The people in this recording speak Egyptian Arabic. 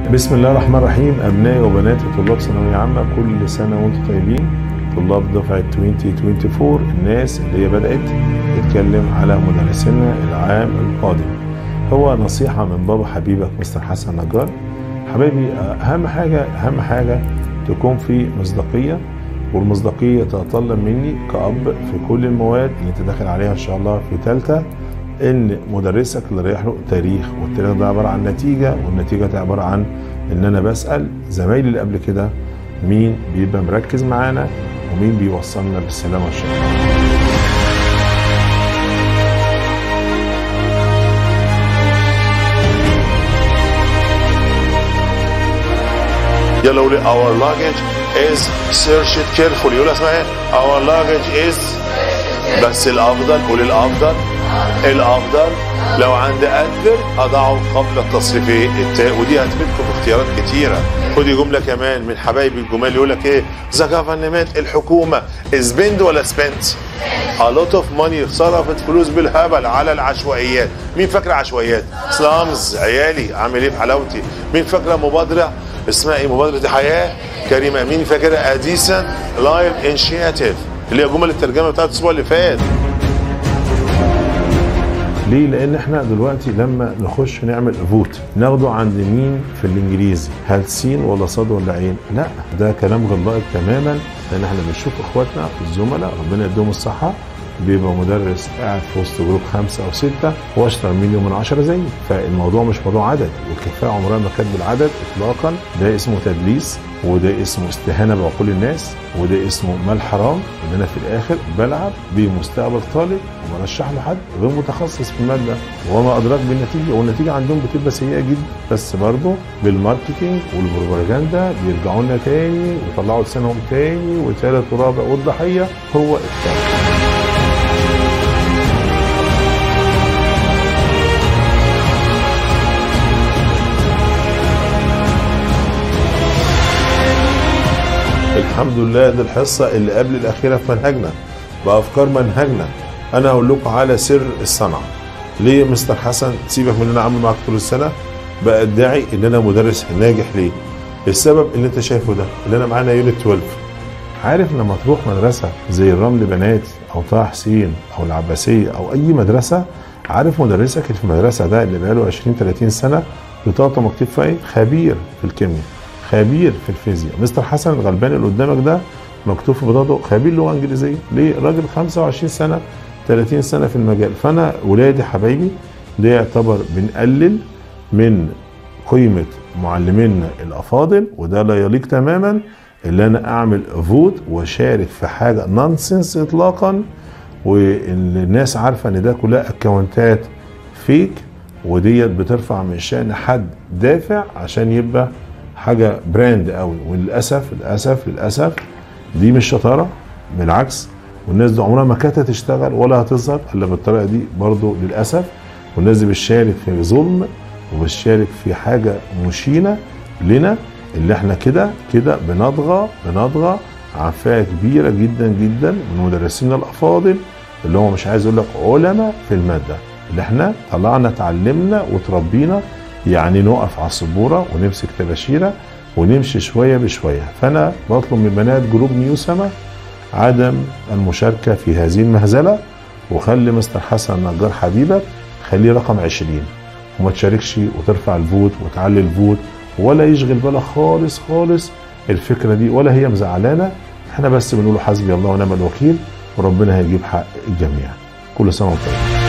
بسم الله الرحمن الرحيم أبنائي وبناتي طلاب ثانوية عامة كل سنة وأنتم طيبين طلاب دفعة 2024 الناس اللي هي بدأت تتكلم على مدرسنا العام القادم هو نصيحة من بابا حبيبك مستر حسن نجار حبايبي أهم حاجة أهم حاجة تكون في مصداقية والمصداقية تتطلب مني كأب في كل المواد اللي انت داخل عليها إن شاء الله في ثالثة ان مدرسك اللي رايح له تاريخ والتاريخ ده عباره عن نتيجه والنتيجه دي عباره عن ان انا بسال زمايلي اللي قبل كده مين بيبقى مركز معانا ومين بيوصلنا بالسلامه ان شاء الله يلا قولي our luggage is searched carefully يقول اسمها ايه our luggage is بس الافضل قولي الافضل الافضل لو عند ادفر اضعه قبل التصريف ايه التاء ودي هتفيدكم اختيارات كتيره خدي جمله كمان من حبايبي الجمال يقول لك ايه ذا جفرمنت الحكومه سبند ولا سبنت a lot of money صرفت فلوس بالهبل على العشوائيات مين فاكره عشوائيات سلامز عيالي عامل ايه في حلاوتي مين فاكره مبادره اسمها ايه مبادره حياه كريمه مين فاكره اديسون لايف انشياتيف اللي هي جمل الترجمه بتاعت الاسبوع اللي فات ليه؟ لأن احنا دلوقتي لما نخش نعمل فوت ناخده عند مين في الإنجليزي؟ هل سين ولا صاد ولا عين؟ لا ده كلام غير لائق تماما لأن احنا بنشوف إخواتنا الزملاء ربنا يديهم الصحة بيبقى مدرس قاعد في وسط جروب خمسة أو ستة وأشطر مني ومن عشرة زيي فالموضوع مش موضوع عدد والكفاءة عمرها ما كانت بالعدد إطلاقا ده اسمه تدليس وده اسمه استهانة بعقول الناس وده اسمه مال حرام إن أنا في الآخر بلعب بمستقبل طالب وبرشح له حد غير متخصص في المادة وما أدراك بالنتيجة والنتيجة عندهم بتبقى سيئة جدا بس برضه بالماركتينج والبروباجندا بيرجعوا لنا تاني ويطلعوا لسانهم تاني وثالث ورابع والضحية هو الطالب الحمد لله دي الحصة اللي قبل الأخيرة في منهجنا بأفكار منهجنا أنا هقول لكم على سر الصنعة ليه مستر حسن سيبك من اللي أنا عامل معاك طول السنة بقى ادعي إن أنا مدرس ناجح ليه السبب اللي أنت شايفه ده اللي أنا معانا يونت 12 عارف لما تروح مدرسة زي الرمل بنات أو طه حسين أو العباسية أو أي مدرسة عارف مدرسك اللي في المدرسة ده اللي بقاله 20 30 سنة بطاقة مكتوب فيها إيه؟ خبير في الكيمياء خبير في الفيزياء مستر حسن الغلباني اللي قدامك ده مكتوب في بطاقته خبير لغه انجليزيه ليه راجل 25 سنه 30 سنه في المجال فانا ولادي حبايبي ده يعتبر بنقلل من قيمه معلمينا الافاضل وده لا يليق تماما اللي انا اعمل فوت واشارك في حاجه نونسنس اطلاقا والناس عارفه ان ده كلها اكونتات فيك وديت بترفع من شان حد دافع عشان يبقى حاجه براند قوي وللاسف للاسف للاسف دي مش شطاره بالعكس والناس دي عمرها ما كانت هتشتغل ولا هتظهر الا بالطريقه دي برضو للاسف والناس دي بتشارك في ظلم وبتشارك في حاجه مشينه لنا اللي احنا كده كده بنضغى بنضغى عن فئه كبيره جدا جدا من مدرسينا الافاضل اللي هو مش عايز اقول لك علماء في الماده اللي احنا طلعنا اتعلمنا وتربينا يعني نقف على السبوره ونمسك تباشيره ونمشي شويه بشويه فانا بطلب من بنات جروب نيو سما عدم المشاركه في هذه المهزله وخلي مستر حسن نجار حبيبك خليه رقم 20 وما تشاركش وترفع الفوت وتعلي الفوت ولا يشغل بالك خالص خالص الفكره دي ولا هي مزعلانه احنا بس بنقول حسبي الله ونعم الوكيل وربنا هيجيب حق الجميع كل سنه وانت طيب